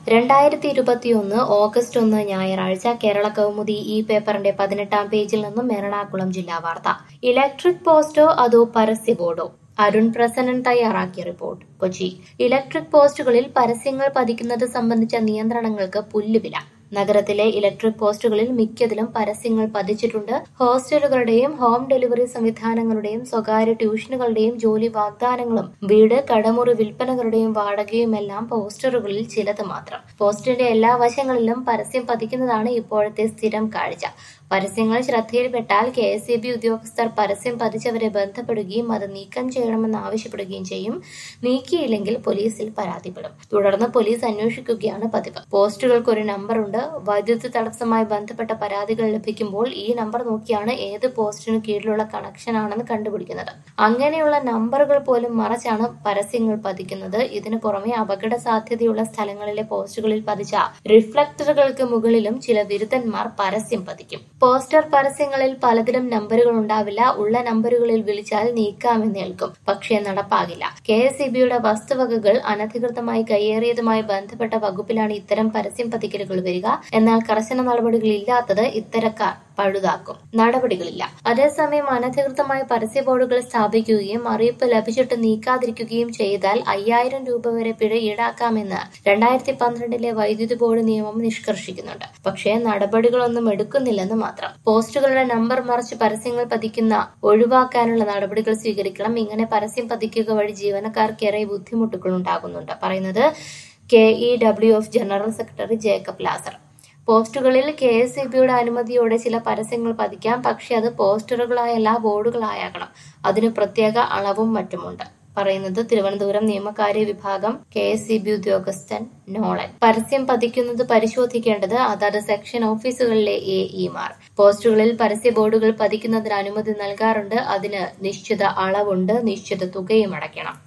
രണ്ടായിരത്തി ഇരുപത്തിയൊന്ന് ഓഗസ്റ്റ് ഒന്ന് ഞായറാഴ്ച കേരള കൗമുദി ഈ പേപ്പറിന്റെ പതിനെട്ടാം പേജിൽ നിന്നും എറണാകുളം ജില്ലാ വാർത്ത ഇലക്ട്രിക് പോസ്റ്റോ അതോ പരസ്യ ബോർഡോ അരുൺ പ്രസന്നൻ തയ്യാറാക്കിയ റിപ്പോർട്ട് കൊച്ചി ഇലക്ട്രിക് പോസ്റ്റുകളിൽ പരസ്യങ്ങൾ പതിക്കുന്നത് സംബന്ധിച്ച നിയന്ത്രണങ്ങൾക്ക് പുല്ലുവില നഗരത്തിലെ ഇലക്ട്രിക് പോസ്റ്റുകളിൽ മിക്കതിലും പരസ്യങ്ങൾ പതിച്ചിട്ടുണ്ട് ഹോസ്റ്റലുകളുടെയും ഹോം ഡെലിവറി സംവിധാനങ്ങളുടെയും സ്വകാര്യ ട്യൂഷനുകളുടെയും ജോലി വാഗ്ദാനങ്ങളും വീട് കടമുറി വിൽപ്പനകളുടെയും വാടകയുമെല്ലാം പോസ്റ്ററുകളിൽ ചിലത് മാത്രം പോസ്റ്റിന്റെ എല്ലാ വശങ്ങളിലും പരസ്യം പതിക്കുന്നതാണ് ഇപ്പോഴത്തെ സ്ഥിരം കാഴ്ച പരസ്യങ്ങൾ ശ്രദ്ധയിൽപ്പെട്ടാൽ കെ എസ് ഇ ബി ഉദ്യോഗസ്ഥർ പരസ്യം പതിച്ചവരെ ബന്ധപ്പെടുകയും അത് നീക്കം ചെയ്യണമെന്ന് ആവശ്യപ്പെടുകയും ചെയ്യും നീക്കിയില്ലെങ്കിൽ പോലീസിൽ പരാതിപ്പെടും തുടർന്ന് പോലീസ് അന്വേഷിക്കുകയാണ് പതിവ് പോസ്റ്റുകൾക്ക് ഒരു നമ്പറുണ്ട് വൈദ്യുതി തടസ്സമായി ബന്ധപ്പെട്ട പരാതികൾ ലഭിക്കുമ്പോൾ ഈ നമ്പർ നോക്കിയാണ് ഏത് പോസ്റ്റിനു കീഴിലുള്ള കണക്ഷൻ ആണെന്ന് കണ്ടുപിടിക്കുന്നത് അങ്ങനെയുള്ള നമ്പറുകൾ പോലും മറച്ചാണ് പരസ്യങ്ങൾ പതിക്കുന്നത് ഇതിനു പുറമെ അപകട സാധ്യതയുള്ള സ്ഥലങ്ങളിലെ പോസ്റ്റുകളിൽ പതിച്ച റിഫ്ലക്ടറുകൾക്ക് മുകളിലും ചില വിരുദ്ധന്മാർ പരസ്യം പതിക്കും പോസ്റ്റർ പരസ്യങ്ങളിൽ പലതിലും നമ്പറുകൾ ഉണ്ടാവില്ല ഉള്ള നമ്പറുകളിൽ വിളിച്ചാൽ നീക്കാമെന്നേൽക്കും പക്ഷേ നടപ്പാകില്ല കെ എസ് ഇ ബിയുടെ വസ്തുവകകൾ അനധികൃതമായി കയ്യേറിയതുമായി ബന്ധപ്പെട്ട വകുപ്പിലാണ് ഇത്തരം പരസ്യം പതിക്കലുകൾ വരിക എന്നാൽ കർശന നടപടികളില്ലാത്തത് ഇത്തരക്കാർ പഴുതാക്കും നടപടികളില്ല അതേസമയം അനധികൃതമായി പരസ്യ ബോർഡുകൾ സ്ഥാപിക്കുകയും അറിയിപ്പ് ലഭിച്ചിട്ട് നീക്കാതിരിക്കുകയും ചെയ്താൽ അയ്യായിരം രൂപ വരെ പിഴ ഈടാക്കാമെന്ന് രണ്ടായിരത്തി പന്ത്രണ്ടിലെ വൈദ്യുതി ബോർഡ് നിയമം നിഷ്കർഷിക്കുന്നുണ്ട് പക്ഷേ നടപടികളൊന്നും എടുക്കുന്നില്ലെന്ന് മാത്രം പോസ്റ്റുകളുടെ നമ്പർ മറച്ച് പരസ്യങ്ങൾ പതിക്കുന്ന ഒഴിവാക്കാനുള്ള നടപടികൾ സ്വീകരിക്കണം ഇങ്ങനെ പരസ്യം പതിക്കുക വഴി ജീവനക്കാർക്കേറെ ബുദ്ധിമുട്ടുകൾ ഉണ്ടാകുന്നുണ്ട് പറയുന്നത് K E W F general secretary Jacob Lazar പോസ്റ്റുകളിൽ കെ എസ് ഇ ബിയുടെ അനുമതിയോടെ ചില പരസ്യങ്ങൾ പതിക്കാം പക്ഷെ അത് പോസ്റ്ററുകളായല്ല ബോർഡുകളായാകണം അതിന് പ്രത്യേക അളവും മറ്റുമുണ്ട് പറയുന്നത് തിരുവനന്തപുരം നിയമകാര്യ വിഭാഗം കെ എസ് ഇ ബി ഉദ്യോഗസ്ഥൻ നോളൻ പരസ്യം പതിക്കുന്നത് പരിശോധിക്കേണ്ടത് അതാത് സെക്ഷൻ ഓഫീസുകളിലെ എ ഇമാർ പോസ്റ്റുകളിൽ പരസ്യ ബോർഡുകൾ പതിക്കുന്നതിന് അനുമതി നൽകാറുണ്ട് അതിന് നിശ്ചിത അളവുണ്ട് നിശ്ചിത തുകയും അടയ്ക്കണം